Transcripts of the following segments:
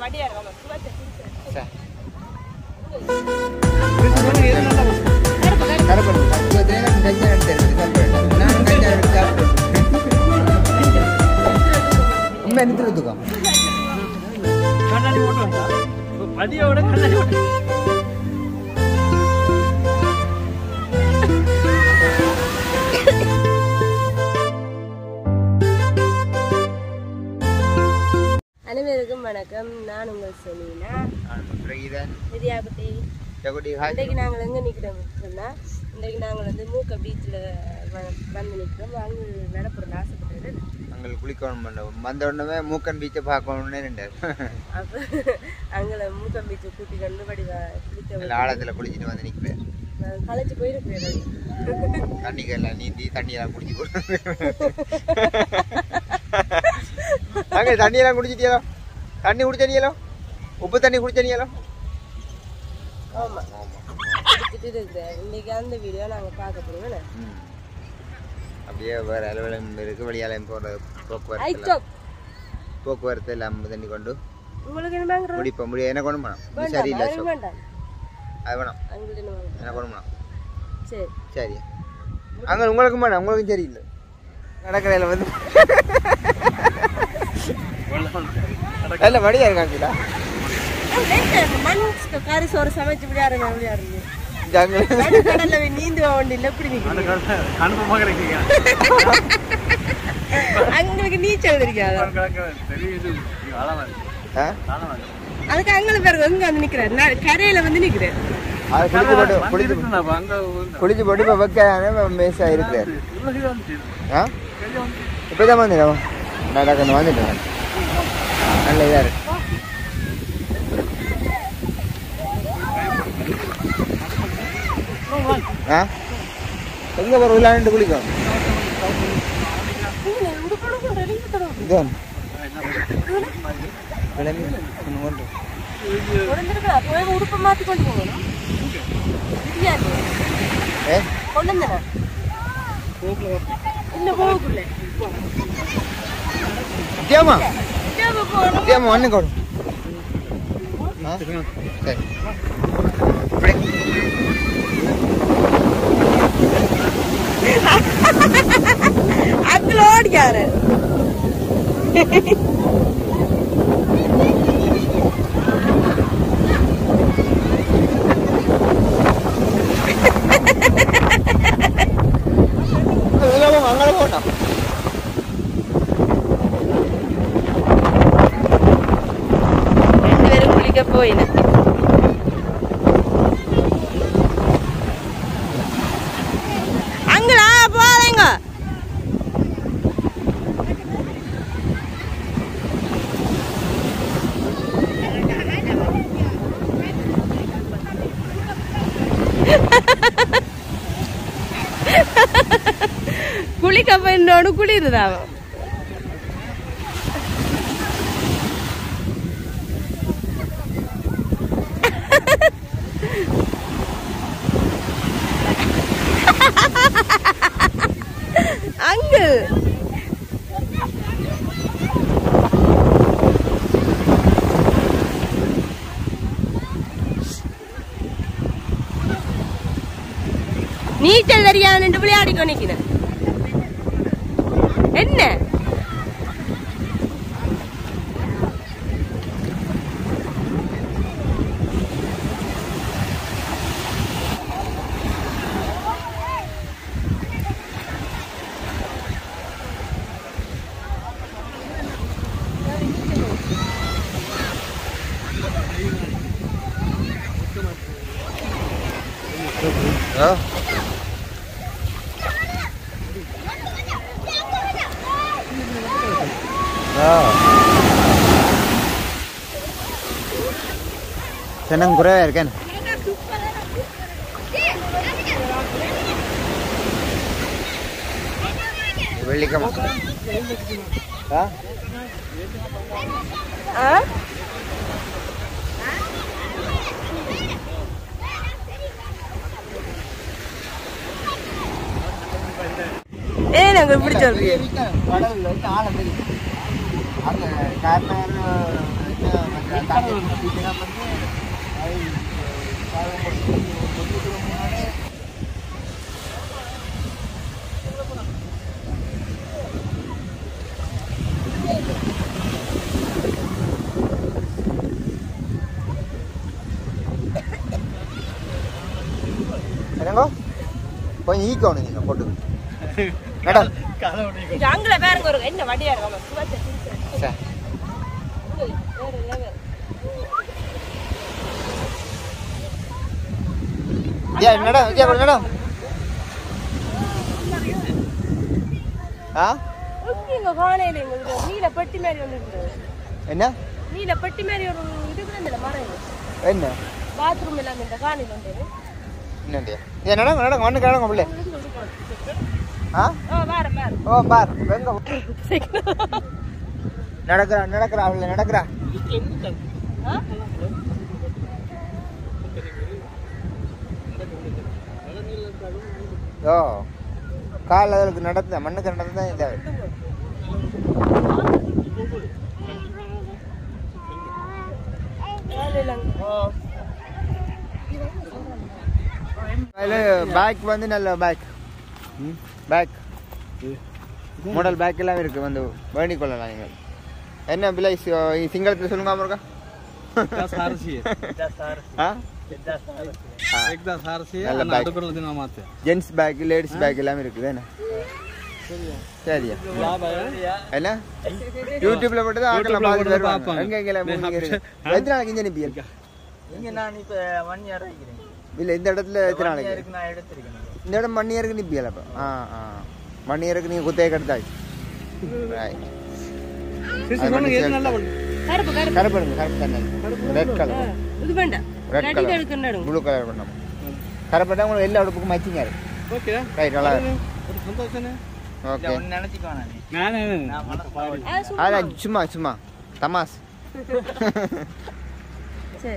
வடியா இருக்கும் சுவாச்ச குடிச்சு சரி. கருப்பு கருப்பு கருப்பன் பக்குவத்துல எனக்கு கஞ்சா எடுத்து சாப்பிடுவேன் நான் கஞ்சா எடுத்து சாப்பிடுவேன் உண்மை நிறுத்துக்கோ கண்ணாடி போட்டு வந்தா படியோட கண்ணாடி போட்டு அனைவருக்கும் வணக்கம் நான் உங்கள் சொன்னீங்கன்னா பிரகீதன் வித்யாபதி ஜகுடி ஹாய் இன்றைக்கு நாங்கள் எங்கே நிற்கிறோம் சொன்னா இன்றைக்கு நாங்கள் வந்து மூக்க பீச்சில் வந்து நிற்கிறோம் அங்கே நடப்புறோம் ஆசைப்பட்டது நாங்கள் குளிக்கணும் பண்ணோம் வந்த உடனே மூக்கன் பீச்சை பார்க்கணும்னு ரெண்டார் அப்போ அங்கே மூக்க பீச்சை கூட்டி கொண்டு வடிவா குளிக்க நல்ல ஆழத்தில் குளிச்சுட்டு வந்து நிற்கிறேன் நான் களைச்சு போயிருக்கிறேன் தண்ணிக்கெல்லாம் நீந்தி தண்ணியெல்லாம் குடிச்சு போட்டு அங்கே தண்ணியெல்லாம் குடிச்சிட்டியலோ தண்ணி குடிச்சனியலோ உப்பு தண்ணி குடிச்சனியலோ ஆமாம் குடிச்சிட்டு இருக்கிறேன் இன்னைக்கு அந்த வீடியோ நாங்கள் பார்க்க போகிறோம் ம். அப்படியே வேறு அலுவலகம் இருக்குது வெளியாலயம் போகிற போக்குவரத்து ஐச்சோ எல்லாம் போக்குவரத்து எல்லாம் தண்ணி கொண்டு உங்களுக்கு என்ன வாங்குறோம் முடிப்போம் முடிய என்ன கொண்டு போனோம் இது வேண்டாம் சரியில்லை அது சோ வேண்டாம் அது வேணாம் அங்கிட்டு என்ன வாங்குறோம் என்ன கொண்டு போனோம் சரி சரி அங்கே உங்களுக்கும் வேணாம் உங்களுக்கும் சரியில்லை கடற்கரையில் வந்து நல்ல வடியா இருக்காங்களா மண் கறி சோறு சமைச்சு விளையாடுங்க விளையாடுங்க அங்கே கடல்ல போய் நீந்து வண்டியில் எப்படி நிற்கிறீங்க கணப்பு பார்க்குறீங்க அங்களுக்கு நீச்சல் தெரியாதா தெரியுது அளவா இருக்கு ஆ அளவா இருக்கு அதுக்கு அங்களுக்கு பிறகு எங்க வந்து நிக்கிறேன் நான் கரையில வந்து நிக்கிறேன் அது குளிச்சு போட்டு குளிச்சு அங்க குளிச்சு போட்டு இப்போ வைக்க மேசா இருக்கிறார் இவ்வளவு வந்துச்சு ஆ இப்போ தான் வந்துட்டேன் நடக்கணும் வந்துட்டேன் நல்ல இதாக இருக்கு ஆ எங்கே போகிற விளையாண்டு குளிக்கும் இதோ கிளம்பி ஒன்று ஒன்று உடஞ்சிருக்கா போய் உடுப்பை மாத்தி கொண்டு போகணும் தெரியாது ஏ கொண்டு வந்தேன் இன்னும் போகக்குள்ள வித்தியாமா தேவை போகணும் வித்தியாமா ஒன்று கொடு ஆ சரி இப்படி அங்கிள் ஓடிக்காரு அங்கே போட்டோம் ரெண்டு பேரும் குளிக்க போயின அங்களா போறேங்க குளிக்க போயினோடு குளிருதா அவன் அங்கு நீச்சல் தெரியாதுன்னு விளையாடி கொண்டிக்கிறேன் என்ன ஆ ஆ ஜனம் குறைவாக இருக்கேன் வெள்ளிக்கிழமை ஆ ஆ ஏன் நாங்க இப்படி சொல்றீங்க கடல்ல இருந்து ஆழம் தெரியும் அங்க காரணம் என்னங்கோ கொஞ்சம் ஈக்கணும் நீங்கள் போட்டு மேடம் கதை ஒண்ணு இது அங்கல பாருங்க ஒரு என்ன வடியா இருக்காம சுவாச்ச சார் வேற level. Vijaya madam Vijaya madam ஆ இங்க காணையில எங்களுக்கு நீல பெட்டி மாதிரி ஒன்று இருக்குது என்ன நீல பெட்டி மாதிரி ஒரு இது கூட இந்த மரம் இது. என்ன பாத்ரூம் எல்லாம் இந்த காணையில் வந்து என்னண்டியா ஏன் நடங்க நடங்க ஒன்று கிடங்க பிள்ளை ஆ ஆ வேற வேற ஓ பார் வெங்க நடக்கிறா நடக்கிறா அவள நடக்கிறா ஆ ஓ கால் அதுக்கு நடந்த மண்ணுக்கு நடந்து தான் இதாக காலையில அங்க அதில் பேக் வந்து நல்ல பேக் பேக் மாடல் பேக் எல்லாம் இருக்கு வந்து வேண்டிக் கொள்ளலாம் நீங்கள் என்ன விலை சி- சிங்களத்தில் சொல்லுங்க இருக்கா ಸಾರಸಿ ஆ एकदा ಸಾರಸಿ நல்ல bag. ಅಡುಗರ ದಿನ ಮಾತೆ ஜென்ஸ் பேக் லேடிஸ் பேக் எல்லாம் இருக்குது என்ன சரியா என்ன யூடியூப்ல போட்டு தான் ஆட்கள் YouTubeல பார்த்து போட்டு வருவாங்க பார்ப்பாங்க. எங்க எங்க டேய், மூணு அப்ப- பேர் எத்தனை நாளைக்கு இங்கே நிப்பியல் இங்க நான் இப்ப ஒன் இயர் ஆகிறேன் இல்ல இந்த இடத்துல எத்தனை நாளைக்கு இயருக்கு நான் எடுத்திருக்கேன் இந்த இடம் மண் இயருக்கு நிப்பியல் அப்போ ஆ ஆ மண் இயருக்கு நீங்கள் குத்தையை கெடுத்தாச்சு ரைட் கருப்பு கருப்பு கருப்பு எடுங்க கருப்பு தானே ரெட் கலர் இது வேண்டாம் ரெட் நடிகை கலர் எடுக்கணும் ப்ளூ கலர் பண்ணணும் கருப்பு தான் உங்களுக்கு எல்லா உடுப்புக்கும் மேட்சிங்காக இருக்கு ಓಕೆ ரைட் நல்லா இருக்கு ಸಂತೋಷನೇ ஓகே ஒன்னு நினைச்சுக்கோ நான் ನಾನೇ நான் மனசு பாவடி ஆ, சும்மா. அதான் சும்மா சும்மா தமாஸ் சரி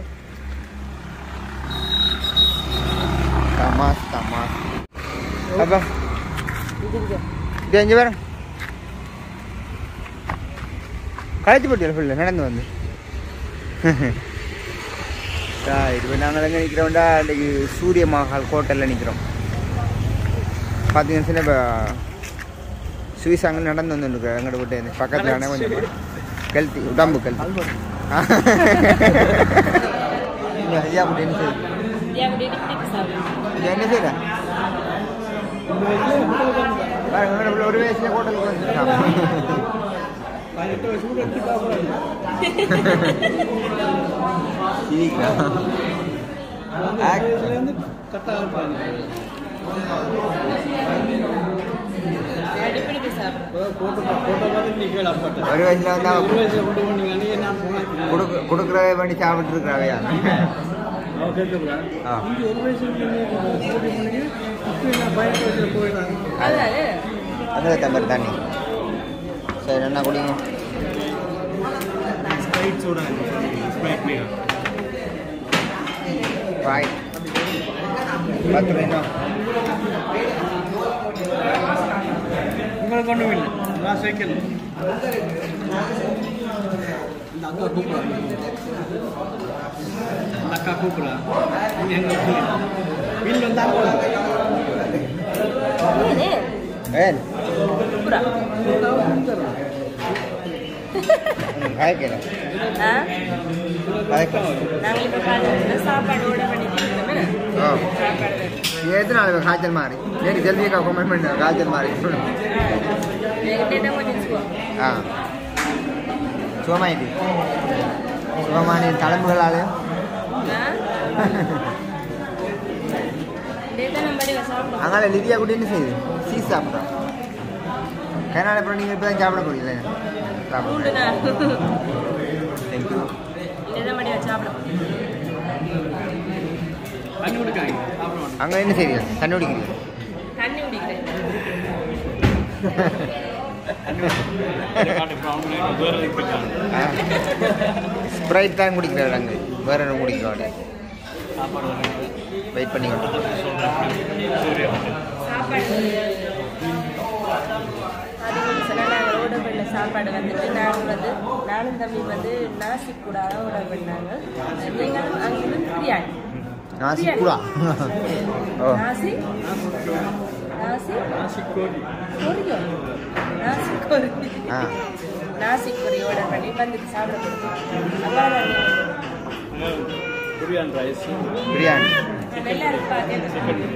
தமாஸ் தமாஸ் அப்போ இது இங்க. இது அஞ்சு பேரும் கழிச்சு போட்டியல் ஃபுல்லு நடந்து வந்து இப்போ நாங்கள் எங்கே நிற்கிறோம்டா இன்றைக்கி சூரிய மஹால் கோட்டையில் நிற்கிறோம் பார்த்தீங்கன்னா இப்போ சுவிஸ் அங்கே நடந்து வந்துருக்கு எங்கிட்ட விட்டு பக்கத்தில் கொஞ்சம் கெல்த்தி உடம்பு கெல்த்தி ஐயா அப்படி என்ன செய்யுது ஏன் அப்படி இப்படி சாப்பிடு? இது என்ன செய்யற பாருங்க இவனை இவ்வளவு ஒரு வயசுல ஹோட்டலுக்கு வந்துருக்கான் சிரிக்கிறான். Act. அப்படி இப்படி சாப்பிடு. ஒரு வயசுல வந்து அவன் கொடுக்க கொடுக்குறத பண்ணி சாப்பிட்டு இருக்கிறாவையா ஆ அதானே? அதில் தம்பர் தண்ணி சரி என்ன குடிங்க பாய் பத்து ரூபாய் இன்னும் உங்களுக்கு ஒன்றும் இல்லை நான் சைக்கிள் இந்த அக்கா கூப்பிடா இந்த அக்கா கூப்பிடா எங்க வீட்டில் வந்தா ஏனே? ஏன் புறா. காய்க்கிறேன் ஆ? காய்க்கிறேன் நாங்க இப்ப காலையில சாப்பாடு order பண்ணிட்டு இருக்கோமே. ஓ சாப்பாடு வேணும். எத்தனை நாள் காய்ச்சல் மாறி நேற்று செல்விக்கா கமெண்ட் பண்ண காய்ச்சல் மாறி என்கிட்ட தான் கொஞ்சம் சுவா. ஆ சுகமாயிட்டு சுகமானி தளம்புகளாலையும் ஆ? இதே தான் நம்ம வடிவா சாப்பிடுவோம். அங்கால லிவியா கூட என்ன செய்யுது சீஸ் சாப்பிட்றோம் கனால அப்புறம் நீங்கள் இப்போ தான் சாப்பிட போறீங்களே கூண்டு சாப்பிடுங்க நான். தேங்க்யூ இதே தான் வடிவா சாப்பிடுவோம். தண்ணி கொடுக்காங்க சாப்பிட மாட்டேன் அங்கே என்ன செய்றீங்க தண்ணி குடிக்கிறீங்க தண்ணி குடிக்கிறேன் ஸ்ப்ரைட் தான் குடிக்கிறாரு அங்கே வேற ஒன்றும் குடிக்கிறாரு வெயிட் பண்ணிக்கிட்டு சாப்பாடு அது கொஞ்சம் சில நாங்கள் ஆர்டர் பண்ண சாப்பாடு வந்துட்டு நாங்கள் வந்து நானும் தம்பி வந்து நாசிக் கூட ஆர்டர் பண்ணாங்க நீங்கள் அங்கே வந்து பிரியாணி நாசி கூட ஓ நாசி நாசி கொரியோ நாசி கொரி ஆ நாசி கொரி ஆர்டர் பண்ணி வந்துட்டு சாப்பிட கொடுத்தோம் அப்பா பிரியாணி ரைஸ் பிரியாணி நல்லா இருப்பா கேட்டு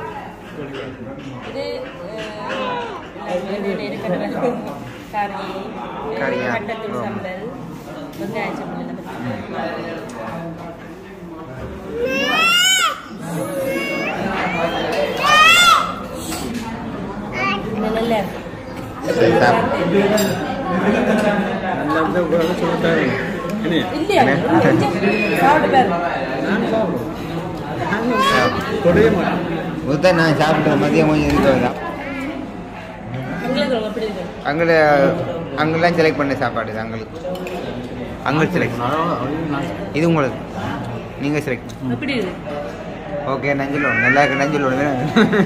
இது அஹ், இது இருக்கிற கறி கறியா? கட்டத்தூள் ஓ. சம்பல் வெங்காய சம்பல் எல்லாம் இது நல்லா இருக்கு. சரி, சாப்பிடு. நல்லா இருந்தால் கூட சொல்லிட்டாரு என்ன இல்லையா கொஞ்சம் சாப்பிட்டு பாருங்க தொடைய மாட்டேன் முதல் நான் சாப்பிட்டேன் மதியம் கொஞ்சம் இருக்கிறது தான் உங்களுக்கு ரொம்ப பிடிக்கும் அங்கே அங்கெல்லாம் செலக்ட் பண்ண சாப்பாடு இது அங்களுக்கு அங்கே செலக்ட் இது உங்களுக்கு நீங்கள் செலக்ட் எப்படி இது ஓகே நஞ்சலோடு நல்லா இருக்கு நஞ்சலோடு வேணும்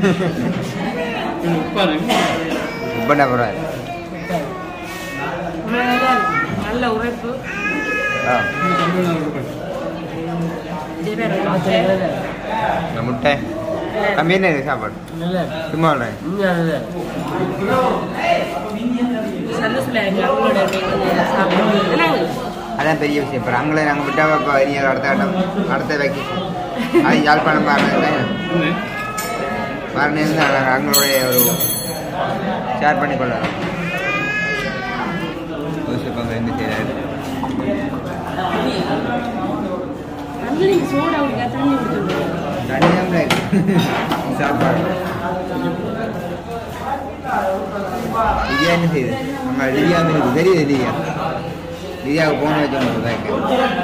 உப்பாரு ரொம்ப பரவாயில்ல ரொம்ப நல்லா இருக்கு. நல்ல உரைப்பு ஆ இதே பேர் முட்டை. இந்த முட்டை தம்பி என்ன இது சாப்பாடு சும்மா சொல்கிறேன் சந்தோஷமா இருக்கு அவங்களோட வீட்டுல சாப்பிடுறது. என்னங்க? அதான் பெரிய விஷயம் இப்போ அங்கே நாங்கள் விட்டா இப்போ இனி அடுத்த இடம் அடுத்த வெக்கேஷன் அது யாழ்ப்பாணம் பாருங்க பாருங்க நாங்கள் அவங்களுடைய ஒரு ஷேர் பண்ணி கொள்ளலாம் யோசிப்பாங்க என்ன செய்யறாரு அண்ணனுக்கு சோடா குடிக்க தண்ணி குடிச்சுடுவோம். தனியாக சாப்பாடு லிதியா என்ன செய்யுது நம்ம லிதியா இருக்கு தெரியுது லிதியா லிதியாவுக்கு போன வச்சோம்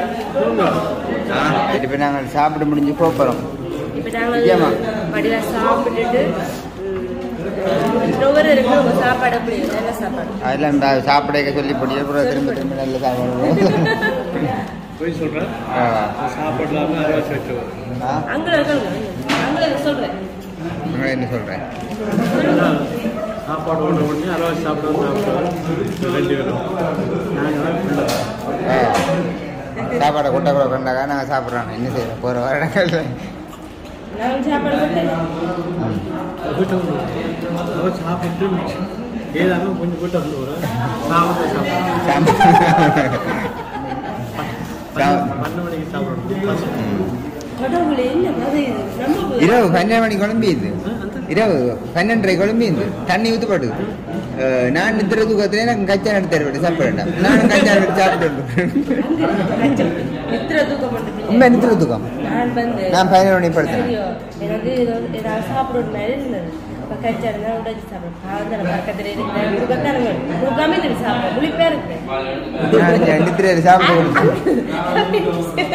ஆ இப்போ நாங்கள் சாப்பிட முடிஞ்சு போகிறோம் இப்ப நாங்கள் நிஜமா? வடிவா சாப்பிட்டுட்டு ஒவ்வொரு இருக்கு உங்க சாப்பாடு எப்படி இருக்கு? நல்ல சாப்பாடு அதெல்லாம் இந்த சாப்பிட சொல்லி போட்டு அப்புறம் திரும்ப திரும்ப நல்ல சாப்பாடு போய் சொல்கிறேன் ஆ. சாப்பாடுலாம அரை வச்சு ஆ அங்கே இருக்காங்க அங்கே சொல்றேன் நான் என்ன சொல்கிறேன் சாப்பாடு ஒன்று ஒன்று அரை வச்சு சாப்பிடுவோம் சாப்பிடுவோம் ரெண்டு பேரும் நாங்கள் சாப்பாடை கொட்ட கூட கொண்டாக்கா நாங்கள் சாப்பிட்றோம் என்ன செய்யறோம் போகிற வர இடங்கள்ல நான் சாப்பாடு போட்டேன் வீட்டை வந்து சாப்பிட்டு ஏதாலும் கொஞ்சம் வீட்டை வந்து வரும் சாப்பிட்டு சாப்பிடுவோம் பன்னெண்டு மணிக்கு சாப்பிடணும் கடவுளே என்ன கதை இது நம்ம இரவு பன்னெண்டு மணி குழம்பிது இரவு பன்னெண்டரை குழம்பிது தண்ணி ஊத்து போட்டுது அஹ், நான் நித்திர தூக்கத்துல எனக்கு கச்சா எடுத்து தருவேன் சாப்பிட வேண்டாம் நானும் கச்சா எடுத்து சாப்பிட்டு நித்திர தூக்கம் பண்ணுறது உண்மை நித்திர தூக்கம் நான் வந்து நான் பதினோரு மணி படுத்தேன் ஐயோ, எனக்கு ஏதாவது ஏதாவது சாப்பிடணும் மாதிரி இருந்தது இப்போ கச்சாருங்க உடச்சி சாப்பிடும் பாவந்தான பக்கத்தில் இருக்கிறேன் கொடுக்கத்தானுங்க கொடுக்காம இது சாப்பிடும் முழிப்பா இருக்கேன் நான் நித்திர சாப்பிட்டு கொடுத்தேன்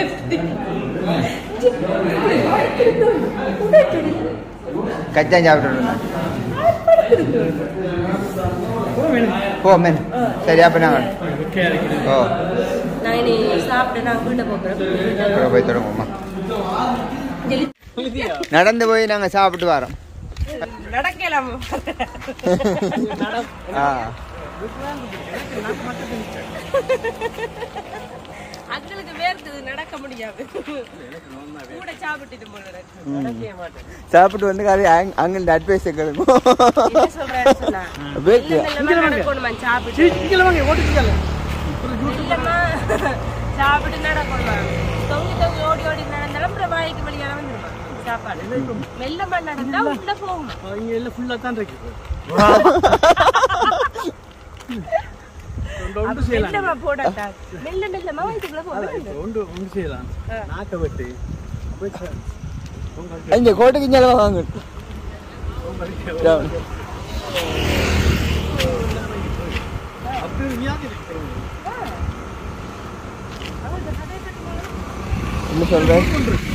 கச்சா சாப்பிட்டு போ மேன் சரி அப்போ நாங்கள் ஓ நான் இனி சாப்பிட்டு நான் வீட்டை போகிறேன் அப்புறம் போய் தொடங்குவோம்மா நடந்து போய் நாங்கள் சாப்பிட்டு வரோம் நடக்கலாம் ஆ அங்களுக்கு வேர்க்குது நடக்க முடியாது கூட சாப்பிட்டு போல நடக்கவே மாட்டேன் சாப்பிட்டு வந்து அது அங்கே இந்த அட்வைஸ் எங்களுக்கு என்ன சொல்றேன்னு சொன்னா பேக்கு. மெல்ல மெல்லமா நடக்கணுமா சாப்பிட்டு இல்லம்மா சாப்பிட்டு நடக்கணுமா தொங்கி தொங்கி ஓடி ஓடி நடந்தாலும் அப்புறம் வாய்க்கு வழியால வந்துருமா சாப்பாடு மெல்லமா நடந்தா உள்ள போகுமா இங்கே எல்லாம் ஃபுல்லாக தான் இருக்குது ஒன்று ஒன்று செய்யலாம் மெல்லமா போடாட்டா மெல்ல மெல்லமா வயிற்றுக்குள்ள போகுது ஒன்று ஒன்று செய்யலாம் நாக்கை வெட்டி அப்படியே ச- உங்க இங்கே கோட்டைக்கு செலவு வாங்க அப்படி ஞாபகம் இருக்கிறோம் என்ன சொல்கிறேன்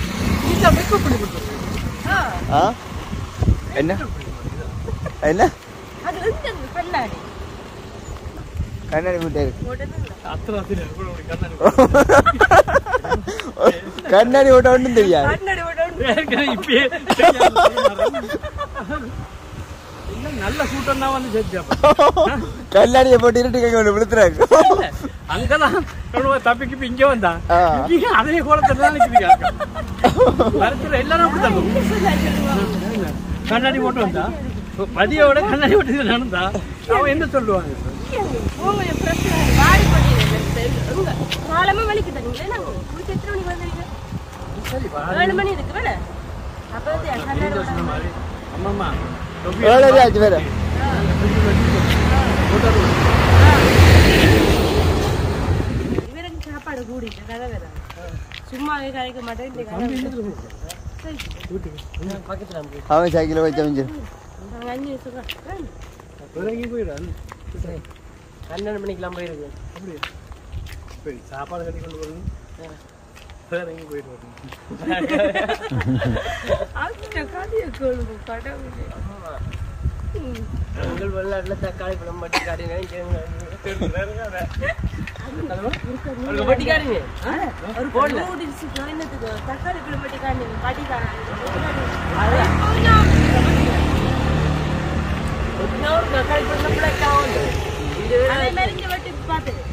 ஆ என்ன என்ன அது இருக்கு கண்ணாடி கண்ணாடி போட்டு போட்டது அத்தனை அத்தனை கூட உனக்கு கண்ணாடி கண்ணாடி போட்ட ஒன்றும் தெரியாது கண்ணாடி போட்டோம் ஏற்கனவே இப்பயே நல்ல கூட்டம் தான் வந்து சேர்த்து கல்லாடியை போட்டு இருட்டு கைக்கு ஒன்று விழுத்துறாங்க அங்கதான் இவனுங்க தப்பிக்கு இங்க வந்தான் ஆ. இங்க அதே கோலத்துல தான் நிக்கிறீங்க மரத்துல எல்லாரும் அப்படித்தான் கண்ணாடி போட்டு வந்தா பதியோட கண்ணாடி போட்டு நடந்தா அவன் என்ன சொல்லுவாங்க போங்க என் பிரச்சனை வாடி பண்ணிடுங்க காலமா வலிக்குது நீங்க என்ன குளிச்சு எத்தனை மணிக்கு வந்தீங்க சரி வா. ஏழு மணி இருக்கு வேணே அப்ப வந்து கண்ணாடி சொன்ன மாதிரி அம்மாம்மா தொப்பி எவ்வளோ ஆச்சு வேற இவருக்கு சாப்பாடு கூடிட்டு கதை வேற சும்மாவே கரைக்க மாட்டேன் இந்த கதை அவன் சைக்கிளை வச்சு அமைஞ்சு நாங்க அஞ்சு வயசுக்கு பிறகு போயிடாது பன்னெண்டு மணிக்கெல்லாம் போயிருக்கு அப்படியே சரி சாப்பாடு கட்டி கொண்டு வரணும் வேற எங்கேயும் போயிட்டு வரணும் அந்த கதையை கொள்ளுங்க கடவுளே உங்கள் வெளிநாட்டுல தக்காளி பழம் பட்டி காட்டினேன் பட்டி காட்டுங்க ஒரு நூடுல்ஸ் என்னத்துக்கு தக்காளி கிளம்பட்டி காண்டி பாட்டி தக்காளி பழம் பிள்ளைக்காக அதே மாதிரி இங்க வெட்டி பார்த்தேன்